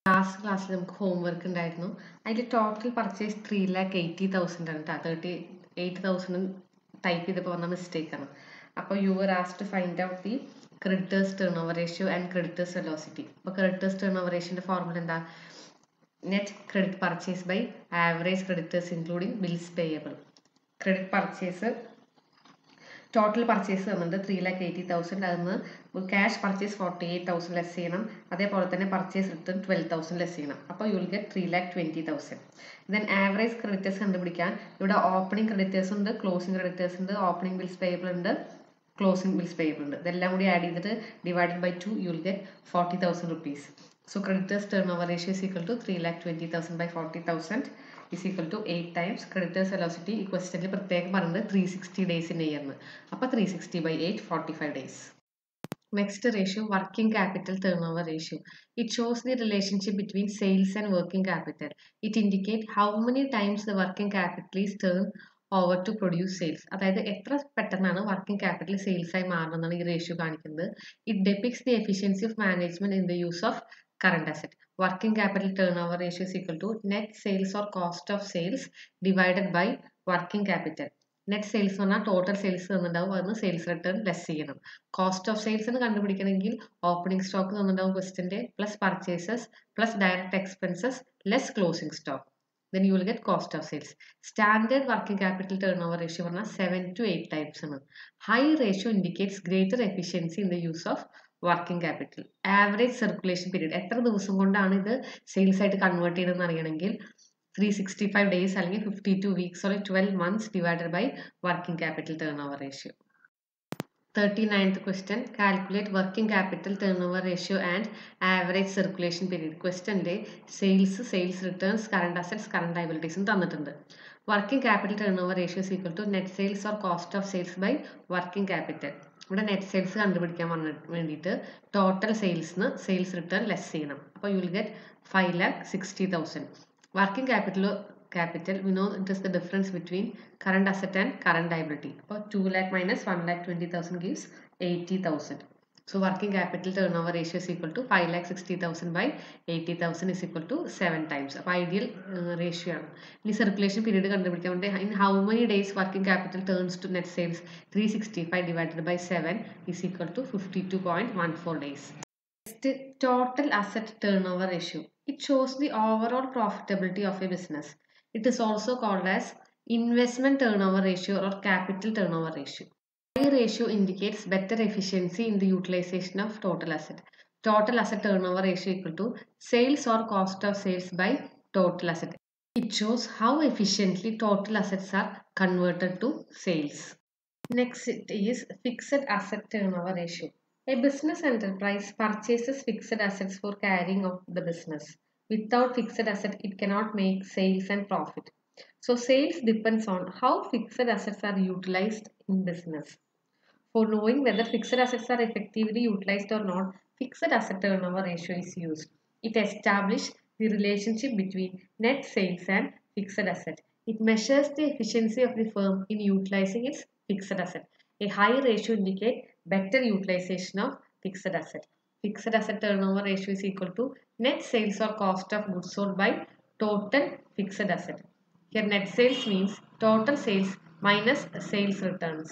Last ക്ലാസ്സിൽ നമുക്ക് homework ഉണ്ടായിരുന്നു അതിൽ total purchase three lakh eighty thousand ആണ് കേട്ടോ തേർട്ടി എയ്റ്റ് തൗസൻഡ് ടൈപ്പ് ചെയ്തപ്പോൾ വന്ന മിസ്റ്റേക്ക് ആണ് അപ്പോൾ യു ആർ ആസ് to find out the creditors turn over ratio and creditors velocity അപ്പോൾ ക്രെഡിറ്റേഴ്സ് ടേൺ ഓവർ റേഷ്യോൻ്റെ ഫോർമുല എന്താ net credit purchase by average creditors including bills payable credit purchase total purchase തന്നിട്ടുണ്ട് three lakh eighty thousand അതിന് cash purchase forty eight thousand less ചെയ്യണം അതേപോലെ തന്നെ purchase return twelve thousand less ചെയ്യണം അപ്പോൾ you will get three lakh twenty thousand then average creditors കണ്ടുപിടിക്കാൻ ഇവിടെ opening creditors ഉണ്ട് ക്ലോസിംഗ് ക്രെഡിറ്റേഴ്സ് ഉണ്ട് ഓപ്പണിംഗ് ബിൽസ് പേയബിൾ ഉണ്ട് ക്ലോസിംഗ് ബിൽസ് പേയബിൾ ഉണ്ട് ഇതെല്ലാം കൂടി ആഡ് ചെയ്തിട്ട് divided by two you will get forty thousand rupees so creditors turn over ratio is equal to three lakh twenty thousand by forty thousand is equal to eight times creditors velocity ഈ ക്വസ്റ്റനിൽ പ്രത്യേകം പറയുന്നത് three sixty days in ഇയർന്ന് അപ്പോൾ three sixty by eight forty five days Next ratio, working capital turnover ratio. It shows the relationship between sales and working capital. It indicates how many times the working capital is turned over to produce sales. അതായത് എത്ര പെട്ടെന്നാണ് working capital sales ആയി മാറുന്നതാണ് ഈ ratio കാണിക്കുന്നത് it depicts the efficiency of management in the use of current asset. Working capital turnover ratio is equal to net sales or cost of sales divided by working capital. Net sales എന്ന് പറഞ്ഞാൽ total sales തന്നിട്ടുണ്ടാവും അതിന് sales return less ചെയ്യണം cost of sales എന്ന് കണ്ടുപിടിക്കണമെങ്കിൽ opening stock തന്നിട്ടുണ്ടാവും ക്വസ്റ്റിന്റെ plus purchases plus direct expenses less closing stock then you will get cost of sales standard working capital turn over ratio പറഞ്ഞാൽ seven to eight times ആണ് high ratio indicates greater efficiency in the use of working capital average circulation period എത്ര ദിവസം കൊണ്ടാണ് ഇത് sales ആയിട്ട് convert ചെയ്തതെന്ന് അറിയണമെങ്കിൽ three sixty five days അല്ലെങ്കിൽ fifty two weeks or twelve months divided by working capital turn over ratio thirty ninth question calculate working capital turn over ratio and average circulation period ക്വസ്റ്റ്യൻ്റെ sales sales returns current assets current ലൈബിലിറ്റീസും തന്നിട്ടുണ്ട് working capital turn over ratio is equal to net sales or cost of sales by working capital ഇവിടെ net sales കണ്ടുപിടിക്കാൻ വന്നി വേണ്ടിയിട്ട് total സെയിൽസിന് sales return less ചെയ്യണം അപ്പോൾ you will get five lakh sixty thousand working capital capital we know it is the difference between current asset and current liability അപ്പോൾ 2 lakh minus 1 lakh 20000 gives 80000 so working capital turnover ratio is equal to 5 lakh 60000 by 80000 is equal to 7 times അപ്പോൾ ideal ratio ആണ് ഇനി circulation period കണ്ടുപിടിക്കാൻ വേണ്ടി in how many days working capital turns to net sales three sixty five divided by seven is equal to fifty two point one four days next total asset turn over ratio it shows the overall profitability of a business It is also called as investment turnover ratio or capital turnover ratio. High ratio indicates better efficiency in the utilization of total asset. Total asset turnover ratio equal to sales or cost of sales by total asset. It shows how efficiently total assets are converted to sales. Next it is fixed asset turnover ratio. A business enterprise purchases fixed assets for carrying out the business. without fixed asset it cannot make sales and profit so sales depends on how fixed assets are utilized in business for knowing whether fixed assets are effectively utilized or not fixed asset turnover ratio is used it establishes the relationship between net sales and fixed asset it measures the efficiency of the firm in utilizing its fixed asset a high ratio indicates better utilization of fixed asset fixed asset turnover ratio is equal to net sales or cost of goods sold by total fixed asset. Here net sales means total sales minus sales returns.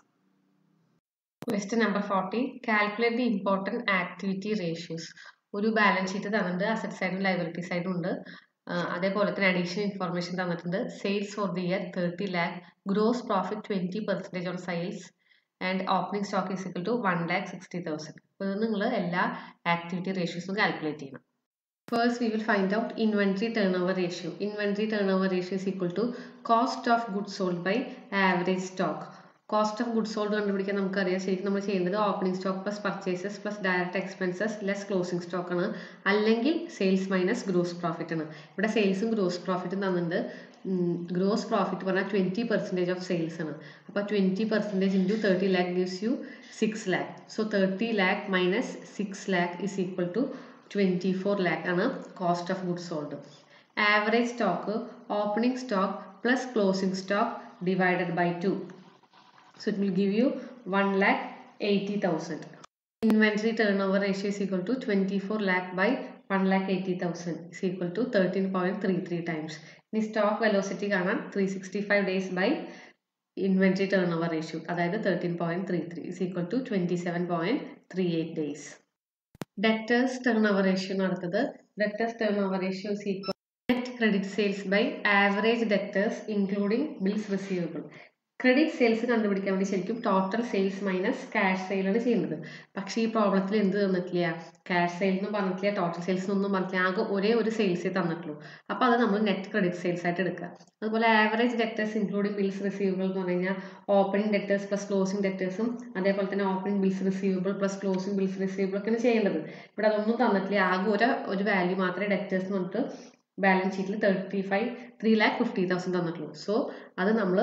Question number 40. Calculate the important activity ratios. ഒരു balance sheet തന്നിട്ടുണ്ട് asset സൈഡും liability സൈഡും ഉണ്ട് അതേപോലെ തന്നെ additional information തന്നിട്ടുണ്ട് sales for the year thirty lakh gross profit twenty percentage on sales and opening stock is equal to one lakh sixty thousand അപ്പോൾ ഇത് നിങ്ങൾ എല്ലാ ആക്ടിവിറ്റി റേഷ്യോസും കാൽക്കുലേറ്റ് ചെയ്യണം First, we will find out inventory turnover ratio. Inventory turnover ratio is equal to cost of goods sold by average stock. Cost of good sold കണ്ടുപിടിക്കാൻ നമുക്കറിയാം ശരിക്കും നമ്മൾ ചെയ്യുന്നത് opening stock plus purchases plus direct expenses less closing stock ആണ് അല്ലെങ്കിൽ sales minus gross profit ആണ് ഇവിടെ സെയിൽസും gross പ്രോഫിറ്റും തന്നിട്ടുണ്ട് ഗ്രോസ് പ്രോഫിറ്റ് പറഞ്ഞാൽ ട്വൻറ്റി പെർസെൻറ്റേജ് ഓഫ് സെയിൽസ് ആണ് അപ്പോൾ twenty percentage into thirty lakh gives you six lakh so thirty lakh minus six lakh is equal to twenty four lakh ആണ് cost of good sold average stock opening stock plus closing stock divided by two so it will give you 1 lakh 80,000. Inventory turnover ratio is equal to 24 lakh by one lakh eighty thousand is equal to thirteen point three three times ഇനി stock velocity കാണാൻ three sixty five days by inventory turn over ratio അതായത് thirteen point three three is equal to twenty seven point three eight days debtors turn over ratio നടത്തത് debtors turn over ratio is equal net credit sales by average debtors including bills receivable credit sales കണ്ടുപിടിക്കാൻ വേണ്ടി ശരിക്കും total sales minus cash സെയിലാണ് ചെയ്യുന്നത് പക്ഷേ ഈ പ്രോബ്ലത്തിൽ എന്ത് തന്നിട്ടില്ല ക്യാഷ് സെയിൽ എന്നും പറഞ്ഞിട്ടില്ല ടോട്ടൽ സെയിൽസ് ഒന്നും പറഞ്ഞിട്ടില്ല ആകെ ഒരേ ഒരു സെയിൽസേ തന്നിട്ടുള്ളൂ അപ്പോൾ അത് നമ്മൾ നെറ്റ് ക്രെഡിറ്റ് സെയിൽസ് ആയിട്ട് എടുക്കുക അതുപോലെ average debtors including bills receivable എന്ന് പറഞ്ഞു കഴിഞ്ഞാൽ ഓപ്പണിംഗ് ഡെറ്റേഴ്സ് പ്ലസ് ക്ലോസിംഗ് ഡെറ്റേഴ്സും അതേപോലെ തന്നെ opening bills receivable plus closing bills receivable ഒക്കെയാണ് ചെയ്യേണ്ടത് ഇവിടെ അതൊന്നും തന്നിട്ടില്ല ആകെ ഒരു ഒരു വാല്യൂ മാത്രമേ ഡെറ്റേഴ്സ് എന്ന് പറഞ്ഞിട്ട് ബാലൻസ് ഷീറ്റിൽ thirty five three lakh fifty thousand തന്നിട്ടുള്ളൂ സോ അത് നമ്മൾ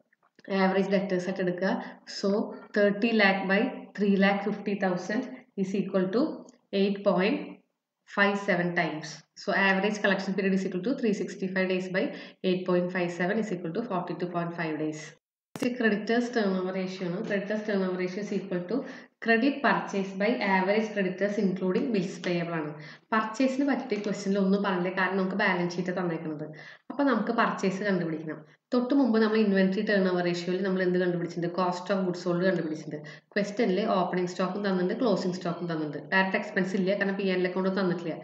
ആവറേജ് ഡെറ്റേഴ്സ് ആയിട്ട് എടുക്കുക so thirty lakh by three lakh fifty thousand is equal to eight point five seven times so average collection period is equal to three sixty five days by eight point five seven is equal to forty two point five days creditors turn over ratio ആണ് creditors turn over ratio is equal to credit purchase by average creditors including bills payable ആണ് പർച്ചേസിന് പറ്റിയ ക്വസ്റ്റ്യനിൽ ഒന്നും പറഞ്ഞില്ല കാരണം നമുക്ക് balance sheet തന്നേക്കുന്നത് അപ്പോൾ നമുക്ക് പർച്ചേസ് കണ്ടുപിടിക്കണം തൊട്ട് മുമ്പ് നമ്മൾ ഇൻവെന്ററി ടേൺ ഓവർ റേഷ്യോയിൽ നമ്മൾ എന്ത് കണ്ടുപിടിച്ചിട്ടുണ്ട് കോസ്റ്റ് ഓഫ് ഗുഡ്സ് സോൾഡ് കണ്ടുപിടിച്ചിട്ടുണ്ട് ക്വസ്റ്റനിൽ ഓപ്പണിംഗ് സ്റ്റോക്കും തന്നിട്ടുണ്ട് ക്ലോസിംഗ് സ്റ്റോക്കും തന്നിട്ടുണ്ട് ഡയറക്റ്റ് എക്സ്പെൻസ് ഇല്ല കാരണം പി എൻ അക്കൗണ്ട് തന്നിട്ടില്ല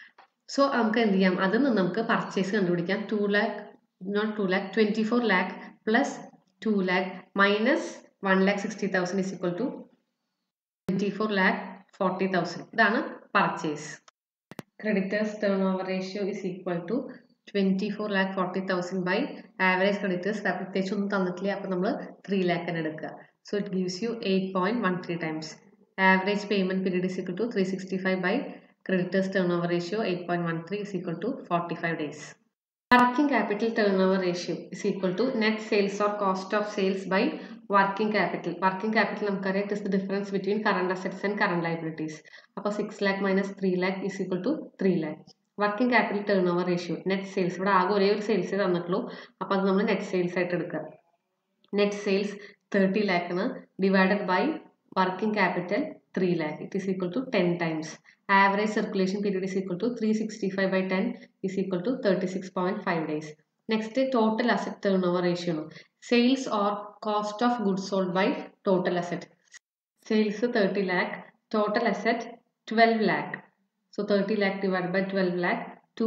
സോ നമുക്ക് എന്ത് ചെയ്യാം അതിൽ നിന്ന് നമുക്ക് പർച്ചേസ് കണ്ടുപിടിക്കാം two lakh not two lakh twenty four lakh plus two lakh minus one lakh sixty thousand is equal to twenty four lakh forty thousand ഇതാണ് purchase creditors turn over ratio is equal to twenty four lakh forty thousand by average creditors പ്രത്യേകിച്ച് ഒന്നും തന്നിട്ടില്ല അപ്പോൾ നമ്മൾ three lakh തന്നെ എടുക്കുക so it gives you eight point one three times average payment period is equal to three sixty five by creditors turn over ratio eight point one three is equal to forty five days working capital turn over ratio is equal to net sales or cost of sales by working capital working capital നമുക്കറിയാം it is the difference between current assets and current liabilities അപ്പോൾ six lakh minus three lakh is equal to three lakh working capital turn over ratio net sales ഇവിടെ ആകെ ഒരേ ഒരു സെയിൽസേ തന്നിട്ടുള്ളൂ അപ്പോൾ അത് നമ്മൾ net sales ആയിട്ട് എടുക്കുക നെറ്റ് സെയിൽസ് തേർട്ടി ലാക്കാണ് divided by working capital three lakh it is equal to ten times average circulation period is equal to three sixty five by ten is equal to thirty six point five days next total asset turn over ratio ആണ് sales or cost of goods sold by total asset sales thirty lakh total asset twelve lakh So 30 lakh divided by 12 lakh,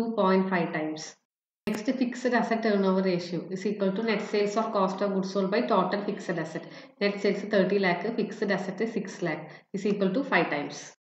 2.5 times. Next, fixed asset turnover ratio is equal to net sales or cost of goods sold by total fixed asset. Net sales 30 lakh, fixed asset is 6 lakh is equal to 5 times.